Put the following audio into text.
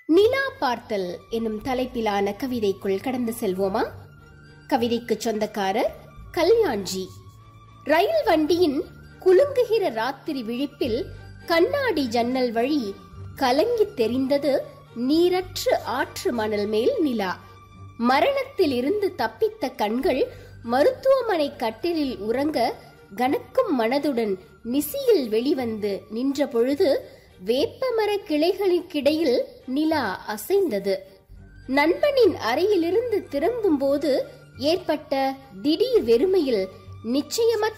நிலா பார்த்தல் என்னும் தலைப்பிலான கவிதைக்குள் கடந்து செல்வோமா கவிதைக்கு சொந்தக்காரர் கல்யாண்ஜி ரயில் வண்டியின் குலுங்குகிற ராத்திரி விழிப்பில் கண்ணாடி ஜன்னல் வழி கலங்கித் தெரிந்தது நீரற்று ஆற்று மணல் மேல் நிலா மரணத்தில் இருந்து தப்பித்த கண்கள் மருத்துவமனை கட்டிலில் உறங்க கனக்கும் மனதுடன் நிசியில் வெளிவந்து நின்ற பொழுது வேப்பமர கிளைகளுக்கிடையில் நிலா அசைந்தது நண்பனின் அறையிலிருந்து திரும்பும்போது ஏற்பட்ட திடீர் வெறுமையில் நிச்சயமற்ற